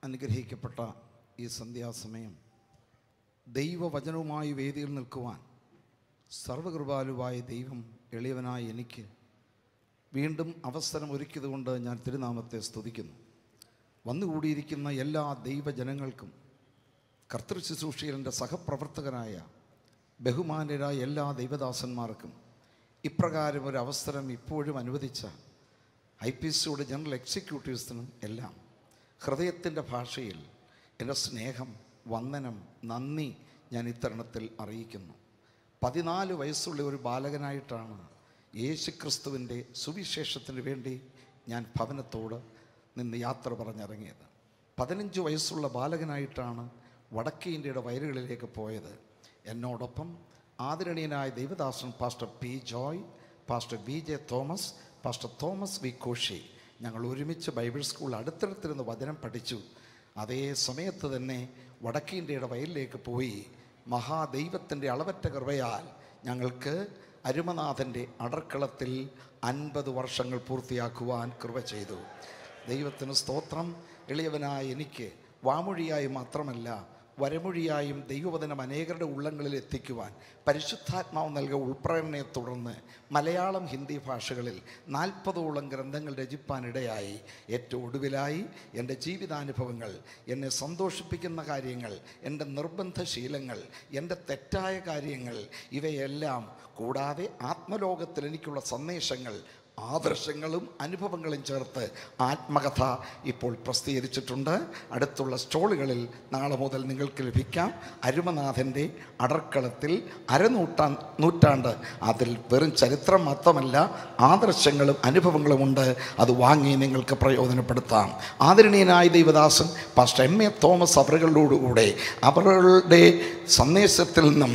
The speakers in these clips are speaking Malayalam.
അനുഗ്രഹിക്കപ്പെട്ട ഈ സന്ധ്യാസമയം ദൈവവചനവുമായി വേദിയിൽ നിൽക്കുവാൻ സർവകൃപാലുവായ ദൈവം എളിയവനായ എനിക്ക് വീണ്ടും അവസരം ഒരുക്കിയതുകൊണ്ട് ഞാൻ തിരുനാമത്തെ സ്തുതിക്കുന്നു വന്നുകൂടിയിരിക്കുന്ന എല്ലാ ദൈവജനങ്ങൾക്കും കർത്തൃ ശുശ്രൂഷയിൽ എൻ്റെ സഹപ്രവർത്തകരായ ബഹുമാന്യരായ എല്ലാ ദൈവദാസന്മാർക്കും ഇപ്രകാരം ഒരു അവസരം ഇപ്പോഴും അനുവദിച്ച ഐ പി സിയുടെ ജനറൽ എക്സിക്യൂട്ടീവ്സിനും എല്ലാം ഹൃദയത്തിൻ്റെ ഭാഷയിൽ എൻ്റെ സ്നേഹം വന്ദനം നന്ദി ഞാൻ ഇത്തരുണത്തിൽ അറിയിക്കുന്നു പതിനാല് വയസ്സുള്ള ഒരു ബാലകനായിട്ടാണ് യേശുക്രിസ്തുവിൻ്റെ സുവിശേഷത്തിന് വേണ്ടി ഞാൻ ഭവനത്തോട് നിന്ന് യാത്ര പറഞ്ഞിറങ്ങിയത് പതിനഞ്ച് വയസ്സുള്ള ബാലകനായിട്ടാണ് വടക്കേ ഇന്ത്യയുടെ വയലുകളിലേക്ക് പോയത് എന്നോടൊപ്പം ആദരണീയനായ ദൈവദാസൻ pastor P Joy pastor V J Thomas pastor Thomas V Koshy ഞങ്ങൾ ഒരുമിച്ച് ബൈബിൾ സ്കൂൾ അടുത്തടുത്തിരുന്ന് വചനം പഠിച്ചു അതേ സമയത്ത് തന്നെ വടക്കേ ഇന്ത്യയുടെ വയലിലേക്ക് പോയി മഹാദൈവത്തിൻ്റെ അളവറ്റ കൃപയാൽ ഞങ്ങൾക്ക് അരുമനാഥൻ്റെ അടർക്കളത്തിൽ അൻപത് വർഷങ്ങൾ പൂർത്തിയാക്കുവാൻ കൃപ ചെയ്തു ദൈവത്തിന് സ്തോത്രം എളിയവനായ എനിക്ക് വാമൊഴിയായി മാത്രമല്ല വരമൊഴിയായും ദൈവവചനം അനേകരുടെ ഉള്ളങ്ങളിൽ എത്തിക്കുവാൻ പരിശുദ്ധാത്മാവ് നൽകിയ ഉൾപ്രേരണയെ തുടർന്ന് മലയാളം ഹിന്ദി ഭാഷകളിൽ നാൽപ്പതോളം ഗ്രന്ഥങ്ങൾ രചിപ്പാനിടയായി ഏറ്റവും ഒടുവിലായി എൻ്റെ ജീവിതാനുഭവങ്ങൾ എന്നെ സന്തോഷിപ്പിക്കുന്ന കാര്യങ്ങൾ എൻ്റെ നിർബന്ധശീലങ്ങൾ എൻ്റെ തെറ്റായ കാര്യങ്ങൾ ഇവയെല്ലാം കൂടാതെ ആത്മലോകത്തിൽ എനിക്കുള്ള സന്ദേശങ്ങൾ ആദർശങ്ങളും അനുഭവങ്ങളും ചേർത്ത് ആത്മകഥ ഇപ്പോൾ പ്രസിദ്ധീകരിച്ചിട്ടുണ്ട് അടുത്തുള്ള സ്റ്റോളുകളിൽ നാളെ മുതൽ നിങ്ങൾക്ക് ലഭിക്കാം അരുമനാഥൻ്റെ അടർക്കളത്തിൽ അരനൂറ്റാ നൂറ്റാണ്ട് അതിൽ വെറും ചരിത്രം മാത്രമല്ല ആദർശങ്ങളും അനുഭവങ്ങളുമുണ്ട് അത് വാങ്ങി നിങ്ങൾക്ക് പ്രയോജനപ്പെടുത്താം ആദരണീയനായ ദൈവദാസൻ പാസ്റ്റർ എം എ തോമസ് അവറുകളോടുകൂടെ അവരുടെ സന്ദേശത്തിൽ നിന്നും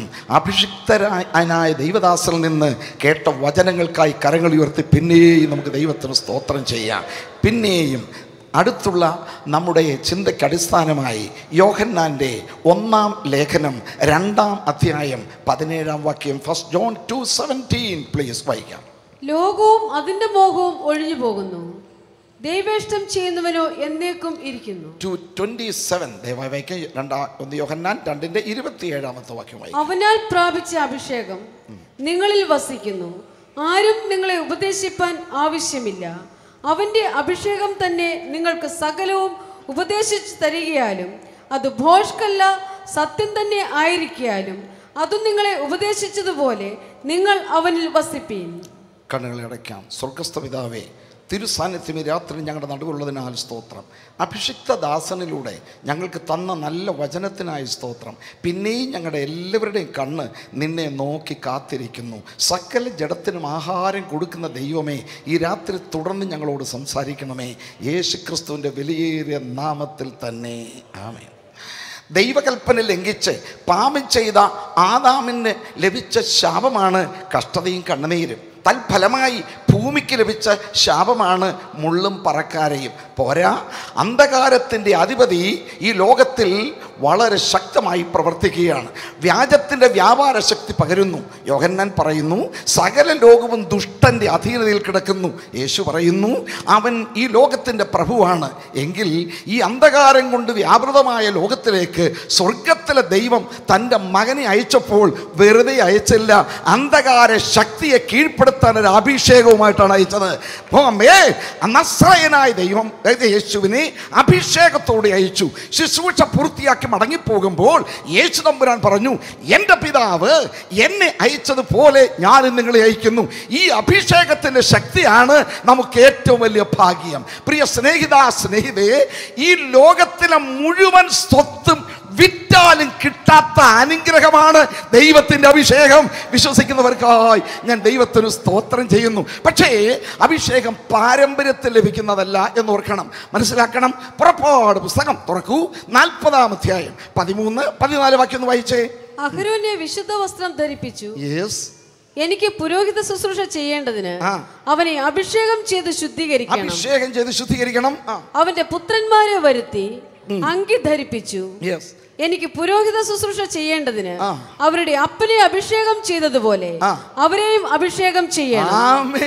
അഭിഷിക്തരായ ദൈവദാസനിൽ നിന്ന് കേട്ട വചനങ്ങൾക്കായി കരങ്ങൾ ഉയർത്തി പിന്നെയും നമുക്ക് ദൈവത്തിന് സ്തോത്രം ചെയ്യാം പിന്നെയും അടുത്തുള്ള നമ്മുടെ ചിന്തയ്ക്ക് അടിസ്ഥാനമായി യോഹന്നാൻ്റെ ഒന്നാം ലേഖനം രണ്ടാം അധ്യായം പതിനേഴാം വാക്യം first John two seventeen please വായിക്കാം ലോകവും അതിന്റെ മോഹവും ഒഴിഞ്ഞു പോകുന്നു ദൈവേഷ്ടം ചെയ്യുന്നവനോ എന്നേക്കും ഇരിക്കുന്നു ടു ട്വൻറ്റി സെവൻ ദയവായി വായിക്കാം രണ്ടാം ഒന്ന് യോഹന്നാൻ രണ്ടിൻ്റെ ഇരുപത്തിയേഴാമത്തെ വാക്യം വായിക്കാം അവനാൽ പ്രാപിച്ച അഭിഷേകം നിങ്ങളിൽ വസിക്കുന്നു ആരും നിങ്ങളെ ഉപദേശിപ്പാൻ ആവശ്യമില്ല അവന്റെ അഭിഷേകം തന്നെ നിങ്ങൾക്ക് സകലവും ഉപദേശിച്ചു തരികയാലും അത് ഭോഷ്കല്ല സത്യം തന്നെ ആയിരിക്കാലും അത് നിങ്ങളെ ഉപദേശിച്ചതുപോലെ നിങ്ങൾ അവനിൽ വസിപ്പീൻ കണ്ണുകളെ അടയ്ക്കാം സ്വർഗസ്ഥ പിതാവേ തിരുസാന്നിധ്യം ഈ രാത്രി ഞങ്ങളുടെ നടുവുള്ളതിനാൽ സ്തോത്രം അഭിഷിക്ത ദാസനിലൂടെ ഞങ്ങൾക്ക് തന്ന നല്ല വചനത്തിനായി സ്തോത്രം പിന്നെയും ഞങ്ങളുടെ എല്ലാവരുടെയും കണ്ണ് നിന്നെ നോക്കി കാത്തിരിക്കുന്നു സകല ജഡത്തിനും ആഹാരം കൊടുക്കുന്ന ദൈവമേ ഈ രാത്രി തുടർന്ന് ഞങ്ങളോട് സംസാരിക്കണമേ യേശു ക്രിസ്തുവിൻ്റെ വിലയേറിയ നാമത്തിൽ തന്നെ ആമേ ദൈവകൽപ്പന ലംഘിച്ച് പാപം ചെയ്ത ആദാമിന് ലഭിച്ച ശാപമാണ് കഷ്ടതയും കണ്ണുനീരും തൽഫലമായി ഭൂമിക്ക് ലഭിച്ച ശാപമാണ് മുള്ളും പറക്കാരയും പോരാ അന്ധകാരത്തിൻ്റെ അധിപതി ഈ ലോകത്തിൽ വളരെ ശക്തമായി പ്രവർത്തിക്കുകയാണ് വ്യാജത്തിൻ്റെ വ്യാപാര ശക്തി പകരുന്നു യോഹന്നാൻ പറയുന്നു സകല ലോകവും ദുഷ്ടൻ്റെ അധീനതയിൽ കിടക്കുന്നു യേശു പറയുന്നു അവൻ ഈ ലോകത്തിൻ്റെ പ്രഭുവാണ് എങ്കിൽ ഈ അന്ധകാരം കൊണ്ട് വ്യാപൃതമായ ലോകത്തിലേക്ക് സ്വർഗത്തിലെ ദൈവം തൻ്റെ മകനെ അയച്ചപ്പോൾ വെറുതെ അയച്ചില്ല അന്ധകാര ശക്തിയെ കീഴ്പ്പെടുത്താൻ ഒരു അഭിഷേകവുമായിട്ടാണ് അയച്ചത് പോമേ നസ്രായനായ ദൈവം അതായത് യേശുവിനെ അഭിഷേകത്തോടെ അയച്ചു ശുശ്രൂഷ പൂർത്തിയാക്കി മടങ്ങിപ്പോകുമ്പോൾ യേശു തമ്പുരാൻ പറഞ്ഞു എൻ്റെ പിതാവ് എന്നെ അയച്ചതുപോലെ ഞാൻ നിങ്ങളെ അയക്കുന്നു ഈ അഭിഷേകത്തിൻ്റെ ശക്തിയാണ് നമുക്ക് ഏറ്റവും വലിയ ഭാഗ്യം പ്രിയ സ്നേഹിത സ്നേഹിതയെ ഈ ലോകത്തിലെ മുഴുവൻ സ്വത്തും വിറ്റാലും കിട്ടാത്ത അനുഗ്രഹമാണ് ദൈവത്തിൻ്റെ അഭിഷേകം വിശ്വസിക്കുന്നവർക്കായി ഞാൻ ദൈവത്തിന് സ്തോത്രം ചെയ്യുന്നു പക്ഷേ അഭിഷേകം പാരമ്പര്യത്തിൽ ലഭിക്കുന്നതല്ല എന്ന് ഓർക്കണം മനസ്സിലാക്കണം പുറപ്പാട് പുസ്തകം തുറക്കൂ നാൽപ്പതാം അധ്യായം പതിമൂന്ന് പതിനാല് വാക്യം ഒന്ന് വായിച്ചേ അഹരോനെ വിശുദ്ധ വസ്ത്രം ധരിപ്പിച്ചു യെസ് എനിക്ക് പുരോഹിത ശുശ്രൂഷ ചെയ്യേണ്ടതിന് ആ. അവനെ അഭിഷേകം ചെയ്ത് ശുദ്ധീകരിക്കണം അഭിഷേകം ചെയ്ത് ശുദ്ധീകരിക്കണം ആ അവന്റെ പുത്രന്മാരെ വരുത്തി അങ്കി ധരിപ്പിച്ചു യെസ് എനിക്ക് പുരോഹിത ശുശ്രൂഷ ചെയ്യേണ്ടതിന് ആ. അവരുടെ അപ്പനെ അഭിഷേകം ചെയ്തതുപോലെ ആ. അവരെയും അഭിഷേകം ചെയ്യണം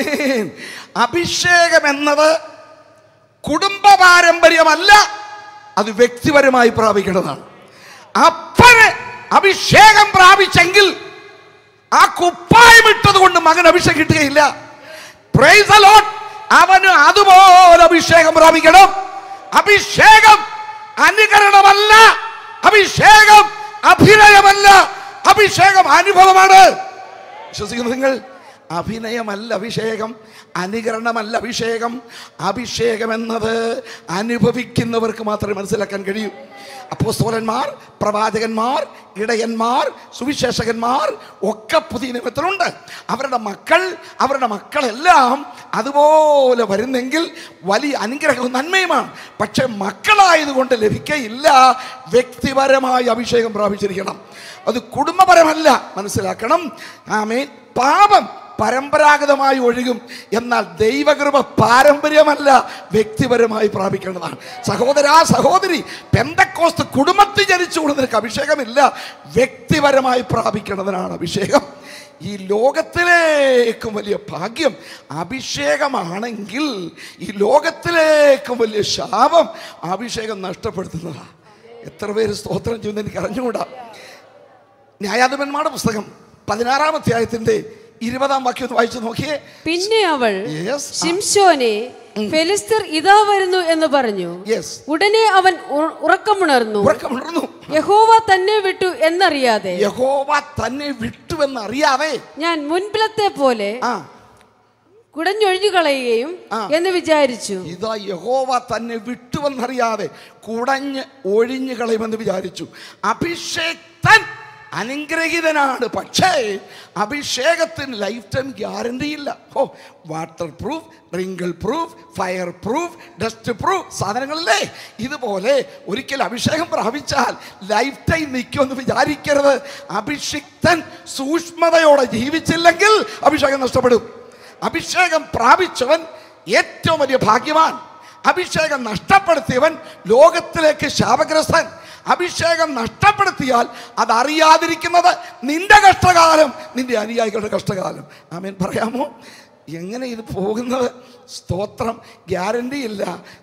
ആമേൻ അഭിഷേകം എന്നത് കുടുംബ പാരമ്പര്യമല്ല അത് വ്യക്തിപരമായി പ്രാപിക്കേണ്ടതാണ് അപ്പന് അഭിഷേകം പ്രാപിച്ചെങ്കിൽ ആ കുപ്പായം ഇട്ടത് കൊണ്ട് മകൻ അഭിഷേകം കിട്ടുകയില്ല Praise the Lord. അവന് അതുപോലെ അഭിഷേകം പ്രാപിക്കണം അഭിഷേകം അനുകരണമല്ല അഭിഷേകം അഭിനയമല്ല അഭിഷേകം അനുഭവമാണ് വിശ്വസിക്കുന്നു നിങ്ങൾ അഭിനയമല്ല അഭിഷേകം അനുകരണമല്ല അഭിഷേകം അഭിഷേകം എന്നത് അനുഭവിക്കുന്നവർക്ക് മാത്രമേ മനസ്സിലാക്കാൻ കഴിയൂ അപ്പോസ്തോലന്മാർ പ്രവാചകന്മാർ ഇടയന്മാർ സുവിശേഷകന്മാർ ഒക്കെ പുതിയ നിയമത്തിലുണ്ട് അവരുടെ മക്കൾ അവരുടെ മക്കളെല്ലാം അതുപോലെ വരുന്നെങ്കിൽ വലിയ അനുഗ്രഹവും നന്മയുമാണ് പക്ഷെ മക്കളായതുകൊണ്ട് ലഭിക്കയില്ല വ്യക്തിപരമായ അഭിഷേകം പ്രാപിച്ചിരിക്കണം അത് കുടുംബപരമല്ല മനസ്സിലാക്കണം ആമേൻ പാപം പരമ്പരാഗതമായി ഒഴുകും എന്നാൽ ദൈവകൃപ പാരമ്പര്യമല്ല വ്യക്തിപരമായി പ്രാപിക്കേണ്ടതാണ് സഹോദരാ സഹോദരി പെന്തക്കോസ്ത് കുടുംബത്തിൽ ജനിച്ചുകൊണ്ട് നിനക്ക് അഭിഷേകമില്ല വ്യക്തിപരമായി പ്രാപിക്കേണ്ടതിനാണ് അഭിഷേകം ഈ ലോകത്തിലേക്കും വലിയ ഭാഗ്യം അഭിഷേകമാണെങ്കിൽ ഈ ലോകത്തിലേക്കും വലിയ ശാപം അഭിഷേകം നഷ്ടപ്പെടുത്തുന്നതാണ് എത്ര പേര് സ്തോത്രം ചെയ്യുന്ന എനിക്ക് അറിഞ്ഞുകൂടാ ന്യായാധിപന്മാരുടെ പുസ്തകം പതിനാറാം അധ്യായത്തിന്റെ ഇരുപതാം വാക്യം ഒന്ന് വായിച്ചു നോക്കിയേ പിന്നെ അവൾ Yes. ശിംശോനെ ഫെലിസ്തർ ഇതാ വരുന്നു എന്ന് പറഞ്ഞു യെസ് ഉടനെ അവൻ ഉ- ഉറക്കമുണർന്നു ഉറക്കമുണർന്നു യഹോവ തന്നെ വിട്ടു എന്നറിയാതെ യഹോവ തന്നെ വിട്ടുവെന്ന് അറിയാതെ ഞാൻ മുൻപിലത്തെ പോലെ ആ കുടഞ്ഞൊഴിഞ്ഞു കളയുകയും ആ. എന്ന് വിചാരിച്ചു ഇതാ യഹോവ തന്നെ വിട്ടുവെന്നറിയാതെ കുടഞ്ഞ് ഒഴിഞ്ഞു കളയുമെന്ന് വിചാരിച്ചു അഭിഷേക്തൻ അനുഗ്രഹീതനാണ് പക്ഷേ അഭിഷേകത്തിന് ലൈഫ് ടൈം ഗ്യാരണ്ടി ഇല്ല ഓ water proof wrinkle proof fire proof dust proof സാധനങ്ങളില്ലേ ഇതുപോലെ ഒരിക്കൽ അഭിഷേകം പ്രാപിച്ചാൽ ലൈഫ് ടൈം നിൽക്കുമെന്ന് വിചാരിക്കരുത് അഭിഷിക്തൻ സൂക്ഷ്മതയോടെ ജീവിച്ചില്ലെങ്കിൽ അഭിഷേകം നഷ്ടപ്പെടും അഭിഷേകം പ്രാപിച്ചവൻ ഏറ്റവും വലിയ ഭാഗ്യവാൻ അഭിഷേകം നഷ്ടപ്പെടുത്തിയവൻ ലോകത്തിലേക്ക് ശാപഗ്രസ്തൻ അഭിഷേകം നഷ്ടപ്പെടുത്തിയാൽ അത് അറിയാതിരിക്കുന്നത് നിന്റെ കഷ്ടകാലം നിന്റെ അനുയായികളുടെ കഷ്ടകാലം ആമേൻ പറയാമോ എങ്ങനെ ഇത് പോകുന്നത് സ്തോത്രം ഗ്യാരണ്ടി ഇല്ല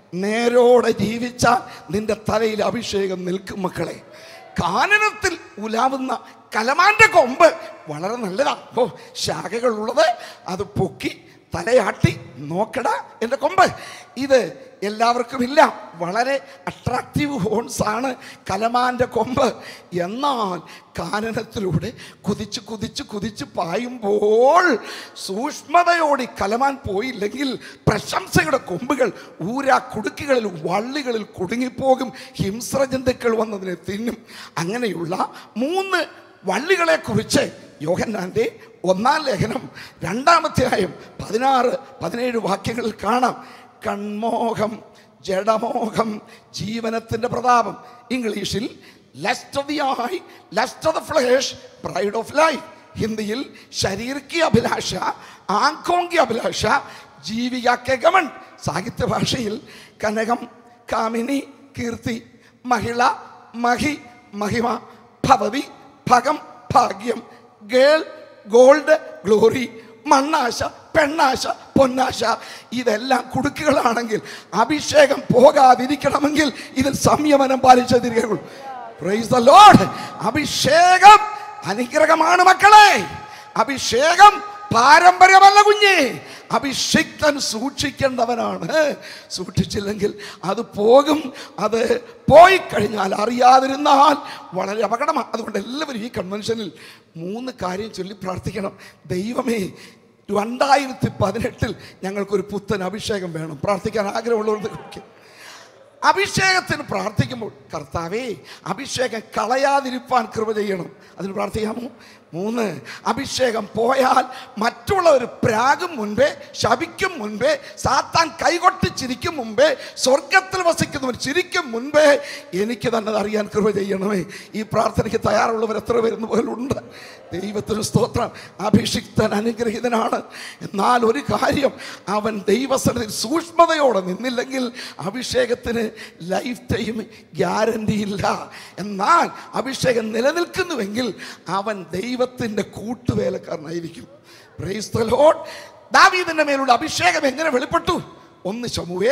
നേരോടെ ജീവിച്ചാൽ നിന്റെ തലയിൽ അഭിഷേകം നിൽക്കും മക്കളെ കാനനത്തിൽ ഉലാവുന്ന കലമാന്റെ കൊമ്പ് വളരെ നല്ലതാ ഓ ശാഖകളുള്ളത് അത് പൊക്കി തലയാട്ടി നോക്കട എൻ്റെ കൊമ്പ് ഇത് എല്ലാവർക്കും ഇല്ല വളരെ അട്രാക്റ്റീവ് ഹോൺസ് ആണ് കലമാൻ്റെ കൊമ്പ് എന്നാൽ കാനനത്തിലൂടെ കുതിച്ച് കുതിച്ച് കുതിച്ച് പായുമ്പോൾ സൂക്ഷ്മതയോടെ ഈ കലമാൻ പോയില്ലെങ്കിൽ പ്രശംസയുടെ കൊമ്പുകൾ ഊരാ കുടുക്കുകളിൽ വള്ളികളിൽ കുടുങ്ങിപ്പോകും ഹിംസ്രജന്തുക്കൾ വന്നതിനെ തിന്നും അങ്ങനെയുള്ള മൂന്ന് വള്ളികളെ കുറിച്ച് യോഹന്നാൻ്റെ ഒന്നാം ലേഖനം രണ്ടാമധ്യായം പതിനാറ് പതിനേഴ് വാക്യങ്ങളിൽ കാണാം കൺമോഹം ജഡമോഹം ജീവനത്തിൻ്റെ പ്രതാപം ഇംഗ്ലീഷിൽ lust of the eye lust of the flesh pride of life ഹിന്ദിയിൽ ശരീർ की അഭിലാഷ ആംഖോं की അഭിലാഷ ജീവിക के गमन സാഹിത്യ ഭാഷയിൽ കനകം കാമിനി കീർത്തി മഹിള മഹി മഹിമ ഭവതി ഭകം ഭാഗ്യം ഗേൾ ഗോൾഡ് ഗ്ലോറി മണ്ണാശ പെണ്ണാശ പൊന്നാശ ഇതെല്ലാം കുടുക്കുകളാണെങ്കിൽ അഭിഷേകം പോകാതിരിക്കണമെങ്കിൽ ഇതിൽ സംയമനം പാലിച്ചേ തിരികെയുള്ളൂ Praise the Lord. അഭിഷേകം അനുഗ്രഹമാണ് മക്കളെ അഭിഷേകം പാരമ്പര്യമല്ല കുഞ്ഞേ അഭിഷിക്തൻ സൂക്ഷിക്കേണ്ടവനാണ് സൂക്ഷിച്ചില്ലെങ്കിൽ അത് പോകും അത് പോയി കഴിഞ്ഞാൽ അറിയാതിരുന്നാൽ വളരെ അപകടമാണ് അതുകൊണ്ട് എല്ലാവരും ഈ കൺവെൻഷനിൽ മൂന്ന് കാര്യം ചൊല്ലി പ്രാർത്ഥിക്കണം ദൈവമേ രണ്ടായിരത്തി പതിനെട്ടിൽ ഞങ്ങൾക്കൊരു പുത്തൻ അഭിഷേകം വേണം പ്രാർത്ഥിക്കാൻ ആഗ്രഹമുള്ളവർക്ക് അഭിഷേകത്തിന് പ്രാർത്ഥിക്കുമ്പോൾ കർത്താവേ അഭിഷേകം കളയാതിരിപ്പാൻ കൃപ ചെയ്യണം അതിന് പ്രാർത്ഥിക്കാമോ മൂന്ന് അഭിഷേകം പോയാൽ മറ്റുള്ളവർ പ്രാഗും മുൻപേ ശപിക്കും മുൻപേ സാത്താൻ കൈകൊട്ടി ചിരിക്കും മുമ്പേ സ്വർഗത്തിൽ വസിക്കുന്നവർ ചിരിക്കും മുൻപേ എനിക്ക് തന്നെ അത് അറിയാൻ കൃപ ചെയ്യണമേ ഈ പ്രാർത്ഥനയ്ക്ക് തയ്യാറുള്ളവർ എത്ര പേരുന്ന പോലുണ്ട് ദൈവത്തിന് സ്തോത്രം അഭിഷിക്തൻ അനുഗ്രഹീതനാണ് എന്നാൽ ഒരു കാര്യം അവൻ ദൈവസനത്തിൽ സൂക്ഷ്മതയോടെ നിന്നില്ലെങ്കിൽ അഭിഷേകത്തിന് ലൈഫ് ടൈം ഗ്യാരണ്ടി ഇല്ല എന്നാൽ അഭിഷേകം നിലനിൽക്കുന്നുവെങ്കിൽ അവൻ ദൈവത്തിൻ്റെ കൂട്ടുവേലക്കാരനായിരിക്കും പ്രൈസ് ദ ലോർഡ് ദാവീദിന്റെ മേലുള്ള അഭിഷേകം എങ്ങനെ വെളിപ്പെട്ടു ഒന്ന് ശമുവേൽ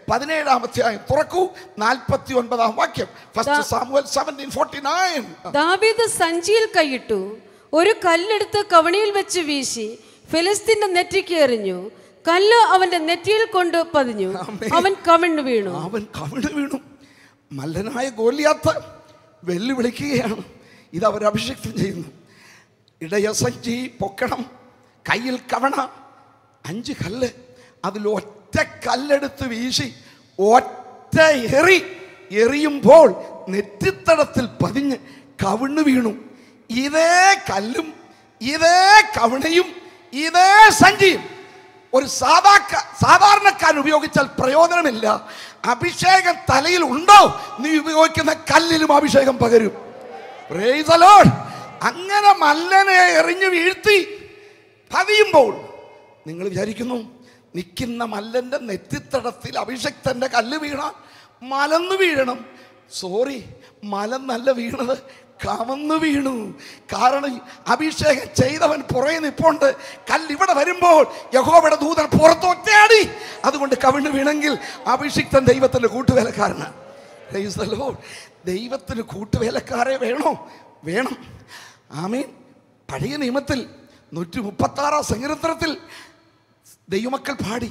പതിനേഴാം അധ്യായം തുറക്കൂ നാൽപ്പത്തി ഒൻപതാം വാക്യം first Samuel seventeen forty nine ദാവീദ് സഞ്ചിയിൽ കൈയിട്ടു ഒരു കല്ലെടുത്ത് കവണിയിൽ വെച്ച് വീശി ഫിലിസ്തീന്റെ നെറ്റിക്ക് എറിഞ്ഞു കല്ല് അവന്റെ നെറ്റിയിൽ കൊണ്ട് പതിഞ്ഞു അവൻ കവിണ്ണു വീണു അവൻ കവിണ് വീണു മല്ലനായ ഗോലിയാത്ത് വെല്ലുവിളിക്കുകയാണ് ഇത് അവർ അഭിഷേക്തം ചെയ്യുന്നു ഇടയസഞ്ചി പൊക്കണം കയ്യിൽ കവണ അഞ്ച് കല്ല് അതിൽ ഒറ്റ കല്ലെടുത്ത് വീശി ഒറ്റ എറി എറിയുമ്പോൾ നെറ്റിത്തടത്തിൽ പതിഞ്ഞ് കവിണ് വീണു ഇതേ കല്ലും ഇതേ കവിണയും ഇതേ സഞ്ചിയും ഒരു സാധാ സാധാരണക്കാരൻ ഉപയോഗിച്ചാൽ പ്രയോജനമില്ല അഭിഷേകം തലയിൽ ഉണ്ടോ നീ ഉപയോഗിക്കുന്ന കല്ലിലും അഭിഷേകം പകരും Praise the Lord. അങ്ങനെ മല്ലനെ എറിഞ്ഞു വീഴ്ത്തി പതിയുമ്പോൾ നിങ്ങൾ വിചാരിക്കുന്നു നിൽക്കുന്ന മല്ലന്റെ നെറ്റിത്തടത്തിൽ അഭിഷക്തന്റെ കല്ല് വീണ മലന്ന് വീഴണം സോറി മലന്നല്ല വീണത് കമന്ന് വീണു കാരണം അഭിഷേകം ചെയ്തവൻ പുറകെ നിപ്പുണ്ട് കല്ല് ഇവിടെ വരുമ്പോൾ യഹോവയുടെ ദൂതൻ പുറത്തൊറ്റയാടി അതുകൊണ്ട് കവിണ് വീണെങ്കിൽ അഭിഷിക്തൻ ദൈവത്തിന്റെ കൂട്ടുവേലക്കാരനാണ് Praise the Lord. ദൈവത്തിന് കൂട്ടുവേലക്കാരെ വേണോ വേണം ആമീൻ പഴയ നിയമത്തിൽ നൂറ്റി മുപ്പത്തി ആറാം സങ്കീർത്തനത്തിൽ ദൈവമക്കൾ പാടി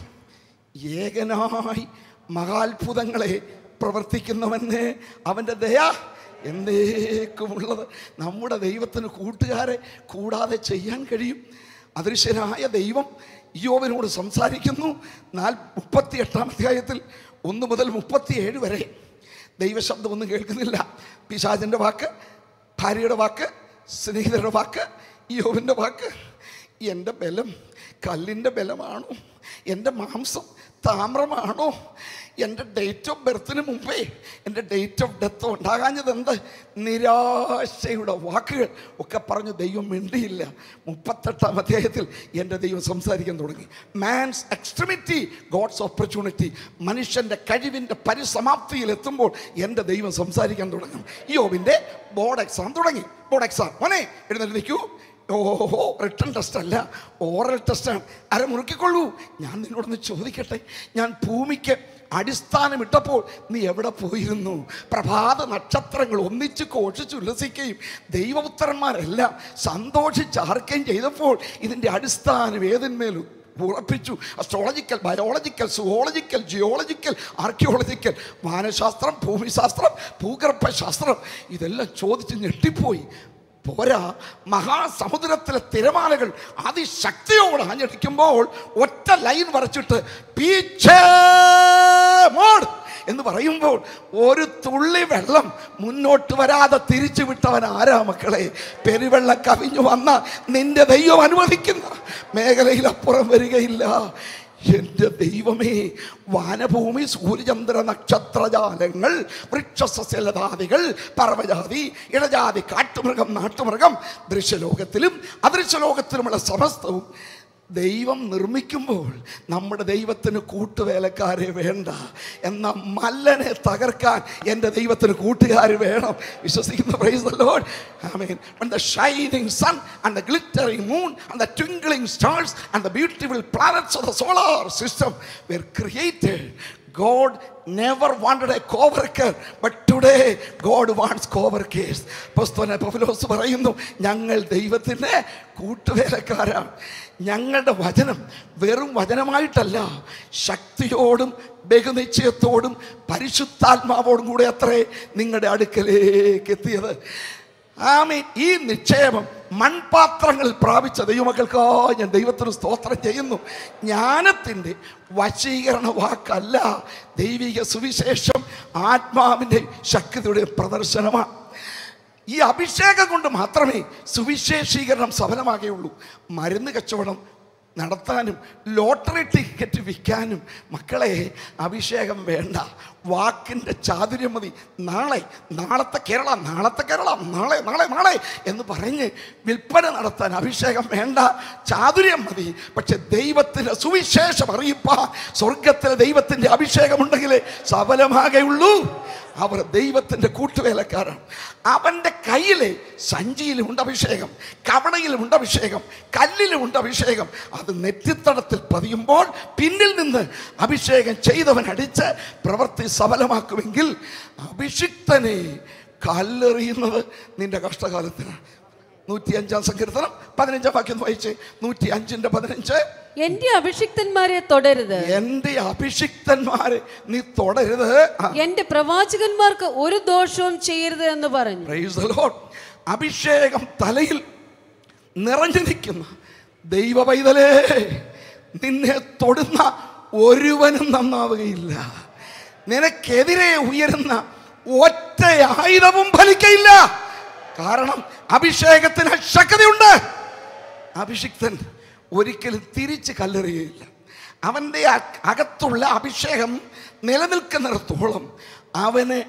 ഏകനായി മഹാത്ഭുതങ്ങളെ പ്രവർത്തിക്കുന്നവന് അവൻ്റെ ദയ എന്നേക്കുമുള്ളത് നമ്മുടെ ദൈവത്തിന് കൂട്ടുകാരെ കൂടാതെ ചെയ്യാൻ കഴിയും അദൃശ്യനായ ദൈവം യോവനോട് സംസാരിക്കുന്നു നാൽ മുപ്പത്തി എട്ടാം അധ്യായത്തിൽ ഒന്ന് മുതൽ മുപ്പത്തിയേഴ് വരെ ദൈവശബ്ദം ഒന്നും കേൾക്കുന്നില്ല പിശാചിൻ്റെ വാക്ക് ഭാര്യയുടെ വാക്ക് സ്നേഹിതരുടെ വാക്ക് യോവിൻ്റെ വാക്ക് എൻ്റെ ബലം കല്ലിൻ്റെ ബലമാണോ എൻ്റെ മാംസം താമ്രമാണോ എൻ്റെ ഡേറ്റ് ഓഫ് ബർത്തിന് മുമ്പേ എൻ്റെ ഡേറ്റ് ഓഫ് ഡെത്ത് ഉണ്ടാകാഞ്ഞത് എന്ത് നിരാശയുടെ വാക്കുകൾ ഒക്കെ പറഞ്ഞു ദൈവം മിണ്ടിയില്ല മുപ്പത്തെട്ടാം അധ്യായത്തിൽ എൻ്റെ ദൈവം സംസാരിക്കാൻ തുടങ്ങി മാൻസ് എക്സ്ട്രിമിറ്റി ഗോഡ്സ് ഓപ്പർച്യൂണിറ്റി മനുഷ്യൻ്റെ കഴിവിൻ്റെ പരിസമാപ്തിയിൽ എത്തുമ്പോൾ എൻ്റെ ദൈവം സംസാരിക്കാൻ തുടങ്ങും യോവിൻ്റെ ബോർഡ് എക്സാം തുടങ്ങി ബോർഡ് എക്സാം മോനെ എഴുന്നേറ്റ് നിൽക്കൂ ഓഹോ റിട്ടേൺ ടെസ്റ്റ് അല്ല ഓറൽ ടെസ്റ്റാണ് അര മുറുക്കിക്കൊള്ളൂ ഞാൻ നിന്നോടൊന്ന് ചോദിക്കട്ടെ ഞാൻ ഭൂമിക്ക് അടിസ്ഥാനം ഇട്ടപ്പോൾ നീ എവിടെ പോയിരുന്നു പ്രഭാത നക്ഷത്രങ്ങൾ ഒന്നിച്ച് ഘോഷിച്ചുല്ലസിക്കുകയും ദൈവപുത്രന്മാരെല്ലാം സന്തോഷിച്ചാർക്കുകയും ചെയ്തപ്പോൾ ഇതിൻ്റെ അടിസ്ഥാനം ഏതിന്മേലും ഉറപ്പിച്ചു astrological biological zoological geological archaeological വാനശാസ്ത്രം ഭൂമിശാസ്ത്രം ഭൂഗർഭശാസ്ത്രം ഇതെല്ലാം ചോദിച്ച് ഞെട്ടിപ്പോയി പോരാ മഹാസമുദ്രത്തിലെ തിരമാലകൾ അതിശക്തിയോട് ആഞ്ഞടിക്കുമ്പോൾ ഒറ്റ ലൈൻ വരച്ചിട്ട് പീച്ചേ മോഡ് എന്ന് പറയുമ്പോൾ ഒരു തുള്ളി വെള്ളം മുന്നോട്ട് വരാതെ തിരിച്ചു വിട്ടവൻ ആരാ മക്കളെ പെരുവെള്ളം കവിഞ്ഞു വന്ന നിന്റെ ദൈവം അനുവദിക്കുന്ന മേഖലയിൽ അപ്പുറം വരികയില്ല എൻ്റെ ദൈവമേ വാനഭൂമി സൂര്യചന്ദ്ര നക്ഷത്രജാലങ്ങൾ വൃക്ഷസസ്യലതാദികൾ പർവ്വജാതി ഇടജാതി കാട്ടുമൃഗം നാട്ടുമൃഗം ദൃശ്യലോകത്തിലും അദൃശ്യലോകത്തിലുമുള്ള സമസ്തവും ദൈവം നിർമ്മിക്കുമ്പോൾ നമ്മുടെ ദൈവത്തിന് കൂട്ടുവേലക്കാരെ വേണ്ട എന്ന മല്ലനെ തകർക്കാൻ എൻ്റെ ദൈവത്തിന് കൂട്ടുകാർ വേണം വിശ്വസിക്കുന്ന praise the Lord. Amen. When the shining sun and the glittering moon and the twinkling stars and the beautiful planets of the solar system were created, God never wanted a co-worker, but today God wants co-workers. പുസ്തകനെ പൗലോസ് പറയുന്നു ഞങ്ങൾ ദൈവത്തിൻ്റെ കൂട്ടുവേലക്കാരാണ് ഞങ്ങളുടെ വചനം വെറും വചനമായിട്ടല്ല ശക്തിയോടും ബഹുനിശ്ചയത്തോടും പരിശുദ്ധാത്മാവോടും കൂടെ അത്രേ നിങ്ങളുടെ അടുക്കലേക്ക് എത്തിയത് ആമീൻ ഈ നിക്ഷേപം മൺപാത്രങ്ങളിൽ പ്രാപിച്ച ദൈവമക്കൾക്കായി ഞാൻ ദൈവത്തിന് സ്തോത്രം ചെയ്യുന്നു ജ്ഞാനത്തിൻ്റെ വശീകരണ വാക്കല്ല ദൈവിക സുവിശേഷം ആത്മാവിൻ്റെ ശക്തിയുടെ പ്രദർശനമാണ് ഈ അഭിഷേകം കൊണ്ട് മാത്രമേ സുവിശേഷീകരണം സഫലമാകുകയുള്ളൂ മരുന്ന് കച്ചവടം നടത്താനും ലോട്ടറി ടിക്കറ്റ് വിൽക്കാനും മക്കളെ അഭിഷേകം വേണ്ട വാക്കിൻ്റെ ചാതുര്യം മതി നാളെ നാളത്തെ കേരള നാളത്തെ കേരള നാളെ നാളെ നാളെ എന്ന് പറഞ്ഞ് വിൽപ്പന നടത്താൻ അഭിഷേകം വേണ്ട ചാതുര്യം മതി പക്ഷെ ദൈവത്തിൻ്റെ സുവിശേഷം അറിയിപ്പാ സ്വർഗത്തിലെ ദൈവത്തിൻ്റെ അഭിഷേകമുണ്ടെങ്കിലേ സഫലമാകെയുള്ളൂ അവർ ദൈവത്തിൻ്റെ കൂട്ടുവേലക്കാരാണ് അവൻ്റെ കയ്യിലെ സഞ്ചിയിലുമുണ്ട് അഭിഷേകം കവണയിലുമുണ്ട് അഭിഷേകം കല്ലിലുമുണ്ട് അഭിഷേകം അത് നെറ്റിത്തടത്തിൽ പതിയുമ്പോൾ പിന്നിൽ നിന്ന് അഭിഷേകം ചെയ്തവൻ അടിച്ച് പ്രവൃത്തി സഫലമാക്കുമെങ്കിൽ അഭിഷിക്തനെ കല്ലെറിയുന്നത് നിന്റെ കഷ്ടകാലത്തിനാണ് നൂറ്റി അഞ്ചാം സങ്കീർത്തനം പതിനഞ്ചാം വാക്യം വായിച്ച് നൂറ്റി അഞ്ചിന്റെ പതിനഞ്ച് എന്റെ അഭിഷിക്തന്മാരെ തുടരുത് എന്റെ അഭിഷിക്തന്മാരെ നീ തുടരുത് ആ, എന്റെ പ്രവാചകന്മാർക്ക് ഒരു ദോഷവും ചെയ്യരുത് എന്ന് പറഞ്ഞു Praise the Lord. അഭിഷേകം തലയിൽ നിറഞ്ഞു നിൽക്കുന്ന ദൈവ പൈതലേ നിന്നെ തൊടുന്ന ഒരുവനും നന്നാവുകയില്ല നിനക്കെതിരെ ഉയരുന്ന ഒറ്റ ആയുധവും ഫലിക്കയില്ല കാരണം അഭിഷേകത്തിന് ശക്തിയുണ്ട് അഭിഷിക്തൻ ഒരിക്കലും തിരിച്ച് കല്ലെറിയുകയില്ല അവൻ്റെ അ- അകത്തുള്ള അഭിഷേകം നിലനിൽക്കുന്നിടത്തോളം അവന്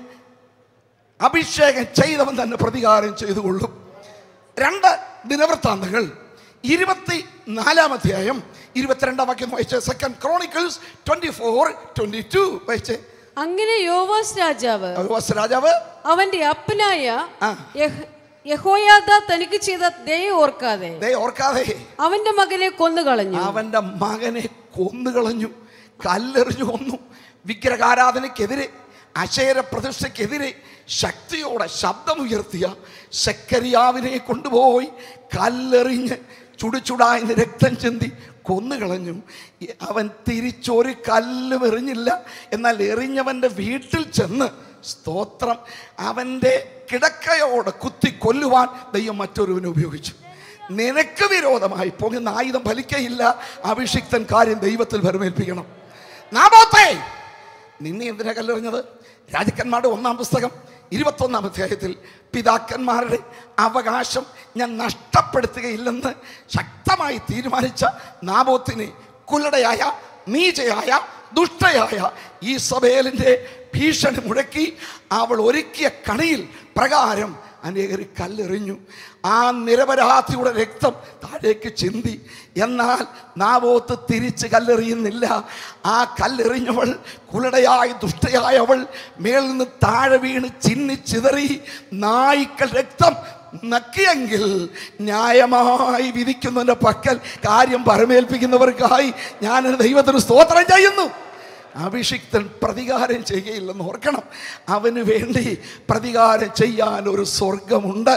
അഭിഷേകം ചെയ്തവൻ തന്നെ പ്രതികാരം ചെയ്തു കൊള്ളും രണ്ട് ദിനവൃത്താന്തങ്ങൾ ഇരുപത്തി നാലാം അധ്യായം ഇരുപത്തിരണ്ടാം വാക്യം വായിച്ച് second Chronicles twenty four twenty two വായിച്ച് അങ്ങനെ യോവാസ് രാജാവ് യോവാസ് രാജാവ് അവന്റെ അപ്പനായ ആ. യഹ്- യഹോയാദ തനിക്ക് ചെയ്ത ദയ ഓർക്കാതെ ദേ ഓർക്കാതെ അവന്റെ മകനെ കൊന്നുകളഞ്ഞു അവന്റെ മകനെ കൊന്നുകളഞ്ഞു കല്ലെറിഞ്ഞു കൊന്നു വിഗ്രഹാരാധനയ്ക്കെതിരെ അശേര പ്രതിഷ്ഠയ്ക്കെതിരെ ശക്തിയോടെ ശബ്ദമുയർത്തിയ ശക്കരിയാവിനെ കൊണ്ടുപോയി കല്ലെറിഞ്ഞ് ചുടുചുടായിന്ന് രക്തം ചിന്തി കൊന്നുകളഞ്ഞു ഈ- അവൻ തിരിച്ചൊരു കല്ലും എറിഞ്ഞില്ല എന്നാൽ എറിഞ്ഞവൻ്റെ വീട്ടിൽ ചെന്ന് സ്തോത്രം അവൻ്റെ കിടക്കയോടെ കുത്തി കൊല്ലുവാൻ ദൈവം മറ്റൊരുവനെ ഉപയോഗിച്ചു നിനക്ക് വിരോധമായി പോകുന്ന ആയുധം ഫലിക്കയില്ല അഭിഷിക്തൻ കാര്യം ദൈവത്തിൽ വരമേൽപ്പിക്കണം നാബോത്തേ നിന്നെ എന്തിനാ കല്ലെറിഞ്ഞത് രാജക്കന്മാരുടെ ഒന്നാം പുസ്തകം ഇരുപത്തൊന്നാം അധ്യായത്തിൽ പിതാക്കന്മാരുടെ അവകാശം ഞാൻ നഷ്ടപ്പെടുത്തുകയില്ലെന്ന് ശക്തമായി തീരുമാനിച്ച നാബോത്തിനെ കുലടയായ നീചയായ ദുഷ്ടയായ ഈ സഭേലിൻ്റെ ഭീഷണി മുഴക്കി അവൾ ഒരുക്കിയ കണിയിൽ പ്രകാരം അനേകർ കല്ലെറിഞ്ഞു ആ നിരപരാധിയുടെ രക്തം താഴേക്ക് ചിന്തി എന്നാൽ നാവോത്ത് തിരിച്ച് കല്ലെറിയുന്നില്ല ആ കല്ലെറിഞ്ഞവൾ കുലടയായി ദുഷ്ടയായവൾ മേളിൽ നിന്ന് താഴെ വീണ് ചിന്നി ചിതറി നായ്ക്കൾ രക്തം നക്കിയെങ്കിൽ ന്യായമായി വിധിക്കുന്നതിൻ്റെ പക്കൽ കാര്യം പരമേൽപ്പിക്കുന്നവർക്കായി ഞാൻ ദൈവത്തിന് സ്തോത്രം ചെയ്യുന്നു അഭിഷിക്തൻ പ്രതികാരം ചെയ്യുകയില്ലെന്ന് ഓർക്കണം അവന് വേണ്ടി പ്രതികാരം ചെയ്യാൻ ഒരു സ്വർഗമുണ്ട്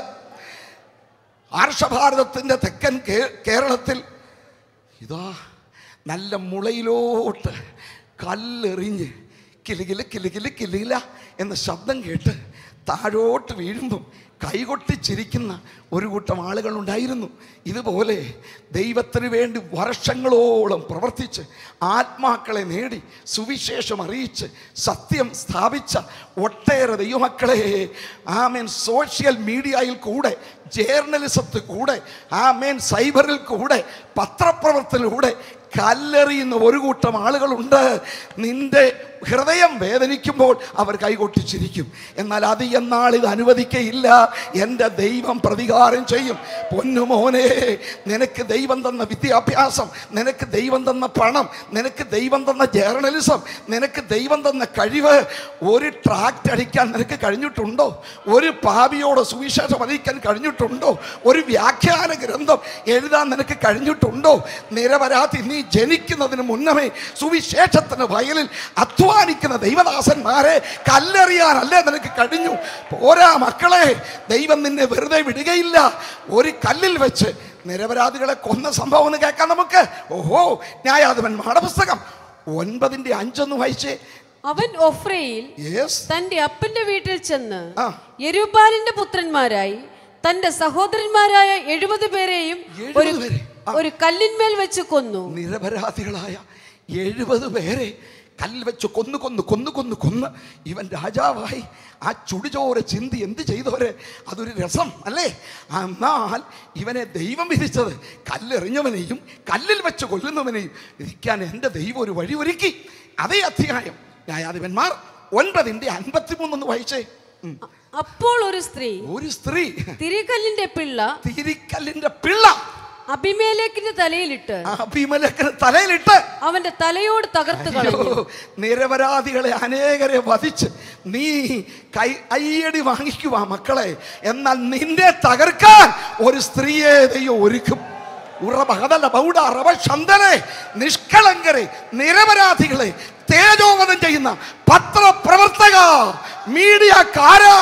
ആർഷഭാരതത്തിൻ്റെ തെക്കൻ കേ- കേരളത്തിൽ ഇതാ നല്ല മുളയിലോട്ട് കല്ലെറിഞ്ഞ് കിലുകില് കിലുകില് കിലുകില എന്ന ശബ്ദം കേട്ട് താഴോട്ട് വീഴുമ്പം കൈകൊട്ടി ചിരിക്കുന്ന ഒരു കൂട്ടം ആളുകളുണ്ടായിരുന്നു ഇതുപോലെ ദൈവത്തിന് വേണ്ടി വർഷങ്ങളോളം പ്രവർത്തിച്ച് ആത്മാക്കളെ നേടി സുവിശേഷം അറിയിച്ച് സത്യം സ്ഥാപിച്ച ഒട്ടേറെ ദൈവമക്കളെ ആമേൻ സോഷ്യൽ മീഡിയയിൽ കൂടെ ജേർണലിസത്തിൽ കൂടെ ആമേൻ സൈബറിൽ കൂടെ പത്രപ്രവർത്തനത്തിലൂടെ കല്ലെറിയുന്ന ഒരു കൂട്ടം ആളുകളുണ്ട് നിന്റെ ഹൃദയം വേദനിക്കുമ്പോൾ അവർ കൈകൊട്ടിച്ചിരിക്കും എന്നാൽ അത് എന്നാൽ ഇത് അനുവദിക്കയില്ല എൻ്റെ ദൈവം പ്രതികാരം ചെയ്യും പൊന്നുമോനെ നിനക്ക് ദൈവം തന്ന വിദ്യാഭ്യാസം നിനക്ക് ദൈവം തന്ന പണം നിനക്ക് ദൈവം തന്ന ജേർണലിസം നിനക്ക് ദൈവം തന്ന കഴിവ് ഒരു ട്രാക്ട് അടിക്കാൻ നിനക്ക് കഴിഞ്ഞിട്ടുണ്ടോ ഒരു പാപിയോട് സുവിശേഷം അറിയിക്കാൻ കഴിഞ്ഞിട്ടുണ്ടോ ഒരു വ്യാഖ്യാന ഗ്രന്ഥം എഴുതാൻ നിനക്ക് കഴിഞ്ഞിട്ടുണ്ടോ നിരപരാധി നീ ജനിക്കുന്നതിന് മുന്നമേ സുവിശേഷത്തിന് വയലിൽ അധ്വാനിക്കുന്ന ദൈവദാസന്മാരെ കല്ലെറിയാനല്ലേ നിനക്ക് കഴിഞ്ഞു പോരാ മക്കളെ ദൈവം നിന്നെ വെറുതെ വിടുകയില്ല ഒരു കല്ലിൽ വെച്ച് നിരപരാധികളെ കൊന്ന സംഭവം ഒന്ന് കേൾക്കാം നമുക്ക് ഓഹോ ന്യായാധിപന്മാരുടെ പുസ്തകം ഒൻപതിന്റെ അഞ്ചൊന്ന് വായിച്ചേ അവൻ ഒഫ്രയിൽ യെസ് തന്റെ അപ്പന്റെ വീട്ടിൽ ചെന്ന് ആ. യെരുബാലിന്റെ പുത്രന്മാരായി തന്റെ സഹോദരന്മാരായ എഴുപത് പേരെയും ഒരു എഴുപത് പേരെ? ആ. ഒരു കല്ലിന്മേൽ വെച്ച് കൊന്നു നിരപരാധികളായ എഴുപത് പേരെ കല്ല് വെച്ച് കൊന്നു കൊന്നു കൊന്നു കൊന്നു കൊന്ന് ഇവൻ രാജാവായി ആ ചുടുചോര ചിന്തി എന്ത് ചെയ്തവരെ അതൊരു രസം അല്ലേ എന്നാൽ ഇവനെ ദൈവം വിധിച്ചത് കല്ലെറിഞ്ഞവനെയും കല്ലിൽ വെച്ച് കൊല്ലുന്നവനെയും വിധിക്കാൻ എൻ്റെ ദൈവം ഒരു വഴി ഒരുക്കി അതേ അധ്യായം ന്യായാധിപന്മാർ ഒൻപതിന്റെ അൻപത്തിമൂന്നൊന്ന് വായിച്ചേ ഉം. അപ്പോൾ ഒരു സ്ത്രീ ഒരു സ്ത്രീ തിരികല്ലിന്റെ പിള്ള തിരിക്കല്ലിന്റെ പിള്ള അഭിമേലേക്കിന്റെ തലയിലിട്ട് അഭിമലക്കിന് തലയിലിട്ട് അവന്റെ തലയോട് തകർത്ത് കളഞ്ഞു അയ്യോ, നിരപരാധികളെ അനേകരെ വധിച്ച് നീ കൈ കയ്യടി വാങ്ങിക്കുവാ മക്കളെ എന്നാൽ നിന്നെ തകർക്കാൻ ഒരു സ്ത്രീയെ ദൈവം ഒരുക്കും ഉറബഹദല ബൗഡ റവ ശന്തനെ നിഷ്കളങ്കരെ നിരപരാധികളെ തേജോവധം ചെയ്യുന്ന പത്രപ്രവർത്തക മീഡിയക്കാരാ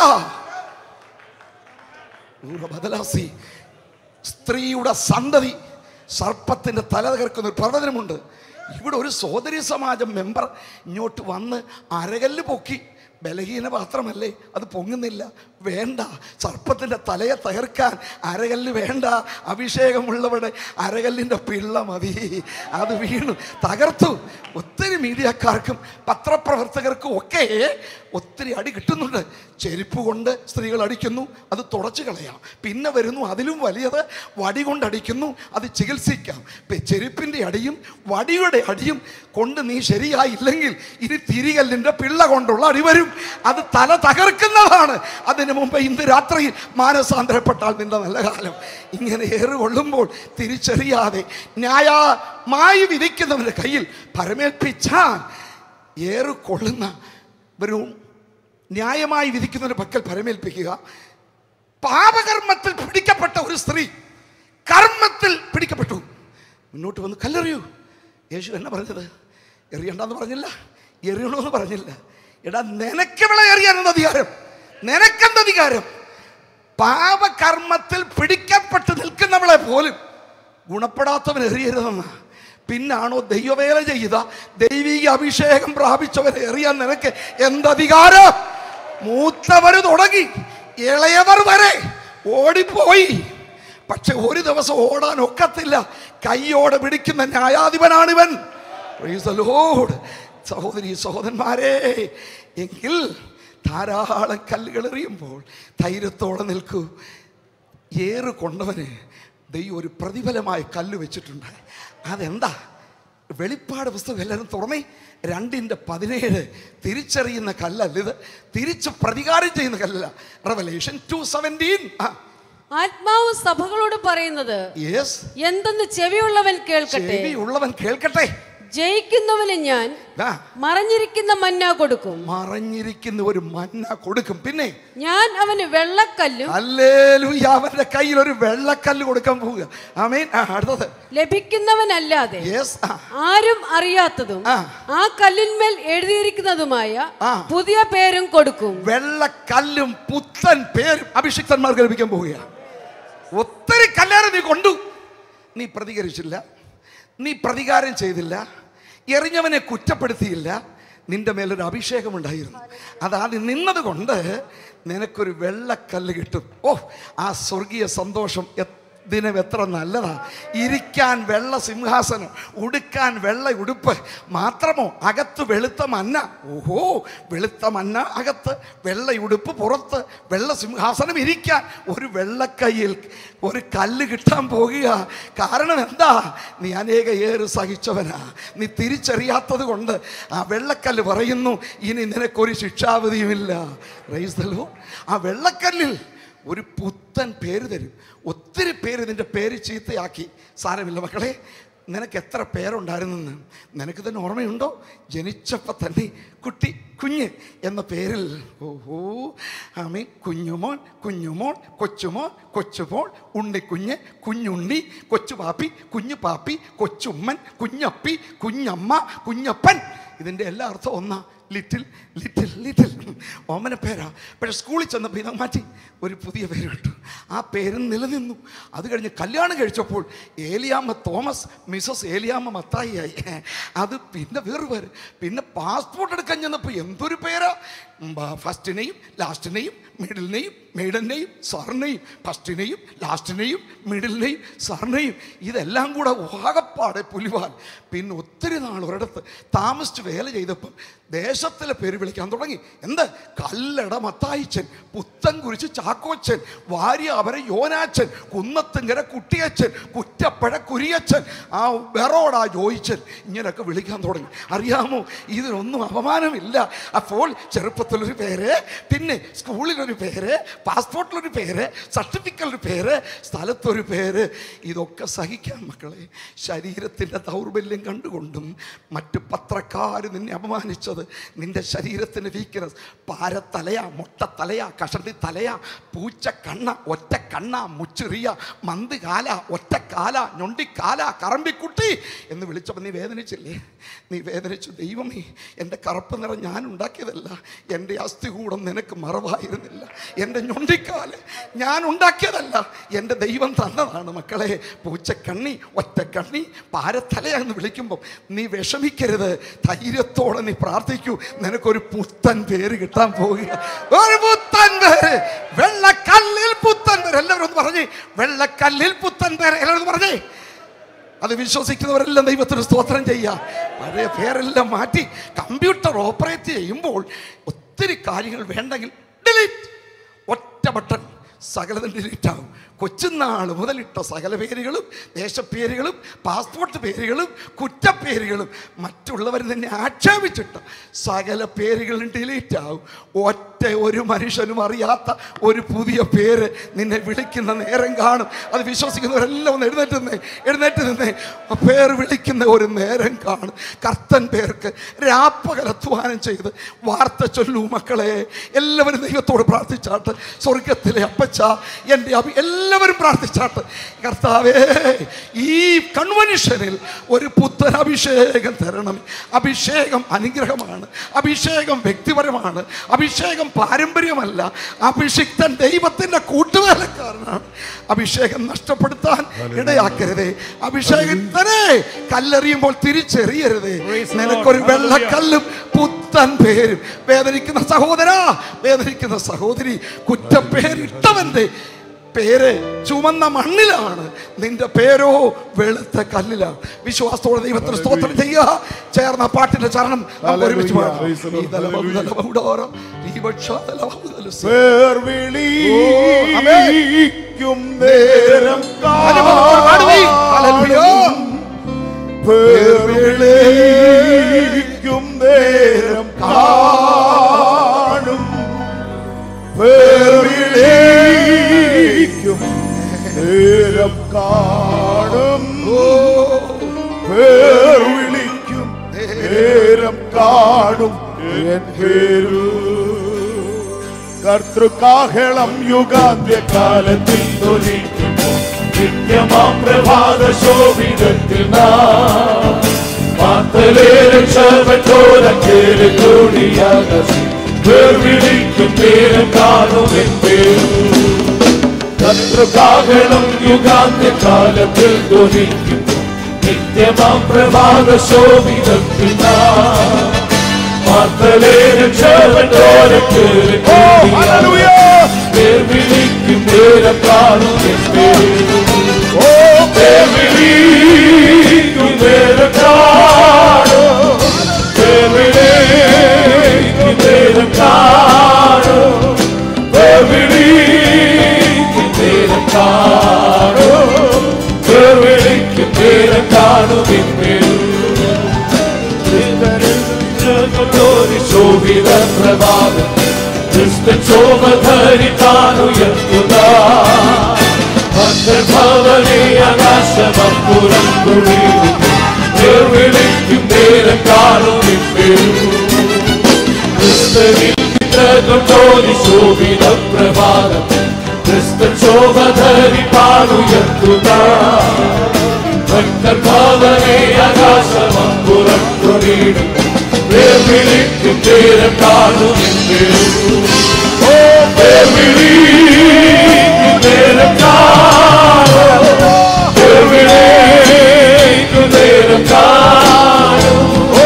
ഉറബദലാസി സ്ത്രീയുടെ സന്തതി സർപ്പത്തിൻ്റെ തല തകർക്കുന്ന ഒരു പ്രവചനമുണ്ട് ഇവിടെ ഒരു സോദരി സമാജം മെമ്പർ ഇങ്ങോട്ട് വന്ന് അരകല്ല് പൊക്കി ബലഹീന പാത്രമല്ലേ അത് പൊങ്ങുന്നില്ല വേണ്ട സർപ്പത്തിൻ്റെ തലയെ തകർക്കാൻ അരകല്ല് വേണ്ട അഭിഷേകമുള്ളവരുടെ അരകല്ലിൻ്റെ പിള്ള മതി അത് വീണു തകർത്തു ഒത്തിരി മീഡിയക്കാർക്കും പത്രപ്രവർത്തകർക്കും ഒക്കെ ഒത്തിരി അടി കിട്ടുന്നുണ്ട് ചെരുപ്പ് കൊണ്ട് സ്ത്രീകൾ അടിക്കുന്നു അത് തുടച്ചു കളയാം പിന്നെ വരുന്നു അതിലും വലിയത് വടി കൊണ്ട് അടിക്കുന്നു അത് ചികിത്സിക്കാം ഇപ്പം ചെരുപ്പിൻ്റെ അടിയും വടിയുടെ അടിയും കൊണ്ട് നീ ശരിയായില്ലെങ്കിൽ ഇനി തിരികല്ലിൻ്റെ പിള്ള കൊണ്ടുള്ള അടി വരും അത് തല തകർക്കുന്നതാണ് അതിനു മുമ്പ് ഇന്ന് രാത്രിയിൽ മാനസാന്തരപ്പെട്ടാൽ നിന്റെ നല്ല കാലം ഇങ്ങനെ ഏറുകൊള്ളുമ്പോൾ തിരിച്ചറിയാതെ ന്യായമായി വിധിക്കുന്നവന്റെ കയ്യിൽ പരമേൽപ്പിച്ചാൽ ഏറുകൊള്ളുന്ന ഒരു ന്യായമായി വിധിക്കുന്നതിന് പക്കൽ പരമേൽപ്പിക്കുക പാപകർമ്മത്തിൽ പിടിക്കപ്പെട്ട ഒരു സ്ത്രീ കർമ്മത്തിൽ പിടിക്കപ്പെട്ടു മുന്നോട്ട് വന്ന് കല്ലെറിയൂ യേശു എന്നെ പറഞ്ഞത് എറിയണ്ടെന്ന് പറഞ്ഞില്ല എറിയണമെന്ന് പറഞ്ഞില്ല എടാ നിനക്ക് വിള എറിയാനെന്ന അധികാരം നിനക്കെന്ത് അധികാരം പാപകർമ്മത്തിൽ പിടിക്കപ്പെട്ട് നിൽക്കുന്നവളെ പോലും ഗുണപ്പെടാത്തവൻ എറിയരുതെന്ന പിന്നാണോ ദൈവവേല ചെയ്ത ദൈവിക അഭിഷേകം പ്രാപിച്ചവരെ എറിയാൻ നിനക്ക് എന്തധികാരം മൂത്തവര് തുടങ്ങി ഇളയവർ വരെ ഓടിപ്പോയി പക്ഷെ ഒരു ദിവസം ഓടാൻ ഒക്കത്തില്ല കൈയോടെ പിടിക്കുന്ന ന്യായാധിപനാണിവൻ Praise the Lord. സഹോദരി സഹോദരന്മാരെ എങ്കിൽ ധാരാളം കല്ലുകൾ എറിയുമ്പോൾ ധൈര്യത്തോടെ നിൽക്കൂ ഏറ് കൊണ്ടവന് ദൈവം ഒരു പ്രതിഫലമായ കല്ല് വെച്ചിട്ടുണ്ട് അതെന്താ വെളിപ്പാട് പുസ്തകം എല്ലാവരും തുറന്നേ രണ്ടിൻ്റെ പതിനേഴ് തിരിച്ചറിയുന്ന കല്ലല്ല ഇത് തിരിച്ച് പ്രതികാരം ചെയ്യുന്ന കല്ലല്ല റെവലേഷൻ ടു സെവൻറ്റീൻ ആത്മാവ് സഭകളോട് പറയുന്നത് യെസ് എന്തെന്ന് ചെവിയുള്ളവൻ കേൾക്കട്ടെ ചെവി ഉള്ളവൻ കേൾക്കട്ടെ ജയിക്കുന്നവന് ഞാൻ ദാ, മറഞ്ഞിരിക്കുന്ന മന്ന കൊടുക്കും മറഞ്ഞിരിക്കുന്ന ഒരു മന്ന കൊടുക്കും പിന്നെ ഞാൻ അവന് വെള്ളക്കല്ലും അല്ലേലൂയ അവന്റെ കയ്യിൽ ഒരു വെള്ളക്കല്ല് കൊടുക്കാൻ പോവുക ആമേൻ ആ അടുത്തത് ലഭിക്കുന്നവനല്ലാതെ യെസ് ആ ആരും അറിയാത്തതും ആ. ആ കല്ലിന്മേൽ എഴുതിയിരിക്കുന്നതുമായ ആ. പുതിയ പേരും കൊടുക്കും വെള്ളക്കല്ലും പുത്തൻ പേരും അഭിഷിക്തന്മാർക്ക് ലഭിക്കാൻ പോവുകയാണ് ഒത്തിരി കല്ലേറെ നീ കൊണ്ടു നീ പ്രതികരിച്ചില്ല നീ പ്രതികാരം ചെയ്തില്ല എറിഞ്ഞവനെ കുറ്റപ്പെടുത്തിയില്ല നിന്റെ മേലൊരു അഭിഷേകം ഉണ്ടായിരുന്നു അതാണ് നിന്നത് കൊണ്ട് നിനക്കൊരു വെള്ളക്കല്ല് കിട്ടും ഓ ആ സ്വർഗീയ സന്തോഷം എത്ര ദിനം എത്ര നല്ലതാ ഇരിക്കാൻ വെള്ള സിംഹാസനം ഉടുക്കാൻ വെള്ള ഉടുപ്പ് മാത്രമോ അകത്ത് വെളുത്ത മന്ന ഓഹോ വെളുത്ത മന്ന അകത്ത് വെള്ള ഉടുപ്പ് പുറത്ത് വെള്ള സിംഹാസനം ഇരിക്കാൻ ഒരു വെള്ളക്കയ്യിൽ ഒരു കല്ല് കിട്ടാൻ പോകുക കാരണം എന്താ നീ അനേക ഏറ് സഹിച്ചവനാ നീ തിരിച്ചറിയാത്തത് കൊണ്ട് ആ വെള്ളക്കല്ല് പറയുന്നു ഇനി നിനക്കൊരു ശിക്ഷാവധിയുമില്ല Praise the Lord. ആ വെള്ളക്കല്ലിൽ ഒരു പുത്തൻ പേര് തരും ഒത്തിരി പേര് നിന്റെ പേര് ചീത്തയാക്കി സാരമില്ല മക്കളെ നിനക്ക് എത്ര പേരുണ്ടായിരുന്നെന്ന് നിനക്ക് തന്നെ ഓർമ്മയുണ്ടോ ജനിച്ചപ്പോൾ തന്നെ കുട്ടി കുഞ്ഞ് എന്ന പേരിൽ ഓഹോ ആമേ കുഞ്ഞുമോൻ കുഞ്ഞുമോൻ കൊച്ചുമോൻ കൊച്ചുമോൾ ഉണ്ണിക്കുഞ്ഞ് കുഞ്ഞുണ്ണി കൊച്ചു പാപ്പി കുഞ്ഞു പാപ്പി കൊച്ചുമ്മൻ കുഞ്ഞപ്പി കുഞ്ഞമ്മ കുഞ്ഞപ്പൻ ഇതിൻ്റെ എല്ലാ അർത്ഥം ഒന്നാ ലിറ്റിൽ ലിറ്റിൽ ലിറ്റിൽ ഓമന പേരാ പക്ഷെ സ്കൂളിൽ ചെന്നപ്പോൾ ഇത് മാറ്റി ഒരു പുതിയ പേര് കിട്ടും ആ പേര് നിലനിന്നു അത് കഴിഞ്ഞ് കല്യാണം കഴിച്ചപ്പോൾ ഏലിയാമ്മ തോമസ് മിസസ് ഏലിയാമ്മ മത്തായിയായി അത് പിന്നെ വേറെ പേര് പിന്നെ പാസ്പോർട്ട് എടുക്കാൻ ചെന്നപ്പോൾ എന്തൊരു പേരാ ഫസ്റ്റിനെയും ലാസ്റ്റിനെയും മിഡിലിനെയും മെയ്ഡനെയും സാറിനെയും ഫസ്റ്റിനെയും ലാസ്റ്റിനെയും മിഡിലിനെയും സാറിനെയും ഇതെല്ലാം കൂടെ ആകപ്പാടെ പുലിവാൽ പിന്നെ ഒത്തിരി നാൾ ഒരിടത്ത് താമസിച്ച് വേല ചെയ്തപ്പം ദേശത്തിലെ പേര് വിളിക്കാൻ തുടങ്ങി എന്ത് കല്ലട മത്തായിച്ചൻ പുത്തൻ കുരിച്ച് ചാക്കോച്ചൻ വാര്യ അവരെ യോനാച്ചൻ കുന്നത്തുങ്കര കുട്ടിയച്ചൻ കുറ്റപ്പഴ കുരിയച്ചൻ ആ വെറോടാ ജോയിച്ചൻ ഇങ്ങനെയൊക്കെ വിളിക്കാൻ തുടങ്ങി അറിയാമോ ഇതിനൊന്നും അപമാനമില്ല അപ്പോൾ ചെറുപ്പത്തിലൊരു പേര് പിന്നെ സ്കൂളിലൊരു പേര് പാസ്പോർട്ടിലൊരു പേര് സർട്ടിഫിക്കറ്റിലൊരു പേര് സ്ഥലത്തൊരു പേര് ഇതൊക്കെ സഹിക്കാം മക്കളെ ശരീരത്തിൻ്റെ ദൗർബല്യം കണ്ടുകൊണ്ടും മറ്റ് പത്രക്കാർ നിന്നെ അപമാനിച്ചത് നിന്റെ ശരീരത്തിൻ്റെ വീക്ക്നെസ് പാരത്തലയാ മുട്ടത്തലയാ കഷണ്ടി തലയാ പൂച്ച കണ്ണ ഒറ്റ കണ്ണ മുച്ചിറിയ മന്ത് കാല ഒറ്റ കാല ഞൊണ്ടിക്കാല കറമ്പിക്കുട്ടി എന്ന് വിളിച്ചപ്പോൾ നീ വേദനിച്ചില്ലേ നീ വേദനിച്ചു ദൈവമേ എൻ്റെ കറുപ്പ് നിറം ഞാൻ ഉണ്ടാക്കിയതല്ല എൻ്റെ അസ്ഥികൂടം നിനക്ക് മറവായിരുന്നില്ല എൻ്റെ ഞൊണ്ടിക്കാല് ഞാൻ ഉണ്ടാക്കിയതല്ല എൻ്റെ ദൈവം തന്നതാണ് മക്കളെ പൂച്ചക്കണ്ണി ഒറ്റക്കണ്ണി പാരത്തല എന്ന് വിളിക്കുമ്പം നീ വിഷമിക്കരുത് ധൈര്യത്തോടെ നീ പ്രാർത്ഥിക്കൂ നിനക്കൊരു പുത്തൻ പേര് കിട്ടാൻ പോവുക ഒരു പുത്തൻ പേര് വെള്ളക്കല്ലിൽ പുത്തൻ പേര് എല്ലാവരും ഒന്ന് പറഞ്ഞേ വെള്ളക്കല്ലിൽ പുത്തൻ പേര് എല്ലാവരും ഒന്ന് പറഞ്ഞേ അത് വിശ്വസിക്കുന്നവരെല്ലാം ദൈവത്തിന് സ്തോത്രം ചെയ്യുക പഴയ പേരെല്ലാം മാറ്റി കമ്പ്യൂട്ടർ ഓപ്പറേറ്റ് ചെയ്യുമ്പോൾ ഒത്തിരി കാര്യങ്ങൾ വേണ്ടെങ്കിൽ ഡിലീറ്റ് ഒറ്റ ബട്ടൺ സകലതും ഡിലീറ്റ് ആവും കൊച്ചുനാൾ മുതലിട്ട സകല പേരുകളും ദേശപ്പേരുകളും പാസ്പോർട്ട് പേരുകളും കുറ്റപ്പേരുകളും മറ്റുള്ളവർ നിന്നെ ആക്ഷേപിച്ചിട്ട് സകല പേരുകളും ഡിലീറ്റ് ആവും ഒറ്റ ഒരു മനുഷ്യനും അറിയാത്ത ഒരു പുതിയ പേര് നിന്നെ വിളിക്കുന്ന നേരം കാണും അത് വിശ്വസിക്കുന്നവരെല്ലാം ഒന്ന് എഴുന്നേറ്റ് നിന്നേ എഴുന്നേറ്റ് നിന്നേ ആ പേര് വിളിക്കുന്ന ഒരു നേരം കാണും കർത്തൻ പേർക്ക് രാപ്പകലധ്വാനം ചെയ്ത് വാർത്ത ചൊല്ലൂ മക്കളെ എല്ലാവരും ദൈവത്തോട് പ്രാർത്ഥിച്ചാട്ട് സ്വർഗത്തിലെ അപ്പച്ച എൻ്റെ അഭി എല്ലാവരും പ്രാർത്ഥിച്ചാട്ട് കർത്താവേ ഈ കൺവെൻഷനിൽ ഒരു പുത്തൻ അഭിഷേകം തരണം അഭിഷേകം അനുഗ്രഹമാണ് അഭിഷേകം വ്യക്തിപരമാണ് അഭിഷേകം പാരമ്പര്യമല്ല അഭിഷിക്തൻ ദൈവത്തിൻ്റെ കൂട്ടുവേലക്കാരനാണ് അഭിഷേകം നഷ്ടപ്പെടുത്താൻ ഇടയാക്കരുതേ അഭിഷേകത്തിനെ കല്ലെറിയുമ്പോൾ തിരിച്ചെറിയരുതേ നിനക്കൊരു വെള്ളക്കല്ലും പുത്തൻ പേരും വേദനിക്കുന്ന സഹോദര വേദനിക്കുന്ന സഹോദരി കുറ്റപ്പേരിട്ടവന്റെ പേര് ചുമന്ന മണ്ണിലാണ് നിന്റെ പേരോ വെളുത്ത കല്ലിലാണ് വിശ്വാസത്തോടെ ദൈവത്തിന് സ്തോത്രം ചെയ്യുക ചേർന്ന പാട്ടിന്റെ ചരണം നമുക്ക് ഒരുമിച്ച് പാടാം. Praise the Lord. ഈ തലവം തലവമുടോരം, ഈ പക്ഷ തലവം തലസ്. പേർ വിളിക്കും നേരം പാടുവീ. ഹല്ലേലൂയ. പേർ വിളിക്കും നേരം കാണും പേർ വിളിക്കും നേരം കാണും പേർ വിളിക്കും നേരം കാണും എൻ പേരു കർത്തൃകാഹളം യുഗാന്ത്യകാലത്തിൽ തൊലിക്കുമോ നിത്യമാം പ്രഭാത ശോഭിതത്തിൽ മാത്തലേ രക്ഷപ്പെട്ടോരക്കേല് കൂടിയാകസി വേർവിളിക്കും പേരും കാണും എൻ പേരു കർത്തൃകാഹളം യുഗാന്ത്യകാലത്തിൽ തൊലിക്കുമോ നിത്യമാം പ്രഭാത ശോഭിതത്തിൽ മാത്തലേ രക്ഷപ്പെട്ടോരക്കേല് വിളിക്കും നേരം കാണും എൻ പേരു ഓ വിളിക്കും നേരം കാണും വിളിക്കും നേരം കാണും വിളിക്കും നേരം കാണും വിളിക്കും നേരം കാണും എൻ പേരു ശോഭിത പ്രഭാതം ക്രിസ്തോമ ധരിക്കാനുയർത്തുക ഭദ്രഭവനെ ആകാശമപ്പുറം വിളിക്കും നേരം കാണും ക്രിസ്തുവിൽ ചിത്രകൊണ്ടോരി ശോഭിത പ്രഭാതം ക്രിസ്ത ശോഭ ധരിപ്പാനുയർത്തുക ഭക്തഭാവനെ ആകാശമപ്പുറം തൊഴിടും വിളിക്കും നേരം കാണും ഓ വിളിക്കും നേരം കാണും വിളിക്കും നേരം കാണും ഓ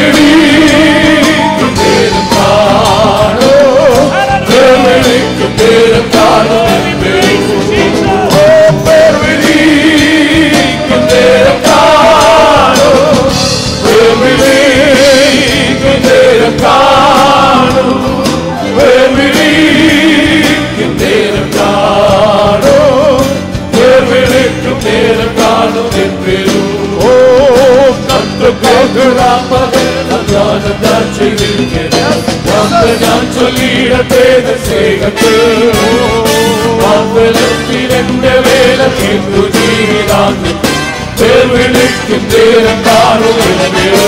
വിളിക്കും നേരം കാണും വിളിക്കും നേരം ഞാൻ ചൊല്ലിയിടത്തെ സ്നേഹത്തിൽ വാഗ്ദലത്തിലെന്റെ വേല തീർത്തു ജീവിതാന്തി പേർ വിളിക്കും നേരം കാണുകയോ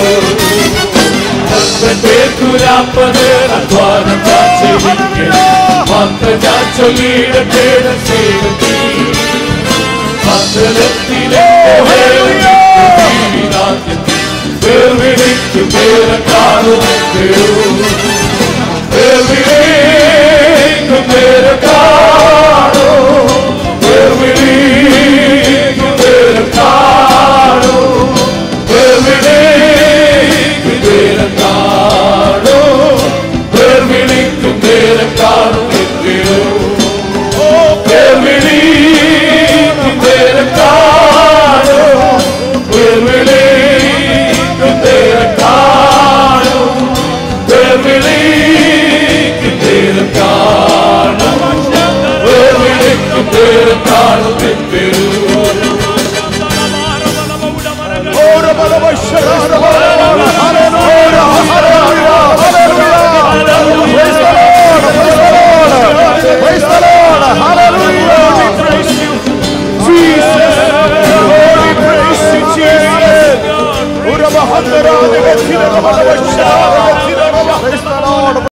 പേർക്കുരാപ്പത് അധ്വാനം ഞാൻ ചെയ്യിക്കും വാക്ക് ഞാൻ ചൊല്ലിയിടത്തെ സ്നേഹത്തിൽ വാഗ്ദലത്തിലെന്റെ വേല തീർത്തു ജീവിതാന്തി പേർ വിളിക്കും നേരം കാണുകയോ പേർ വിളിക്കും നേരം കാണും പേർ വിളിക്കും നേരം കാണും പേർ വിളിക്കും നേരം കാണും പേർ വിളിക്കും നേരം കാണും എങ്കിലോ പേർ വിളിക്കും നേരം കാണും പേർ വിളിക്കും നേരം കാണും പേർ വിളിക്കും നേരം കാണും പേർ വിളിക്കും നേരം കാണും എങ്കിലോ Praise the Lord.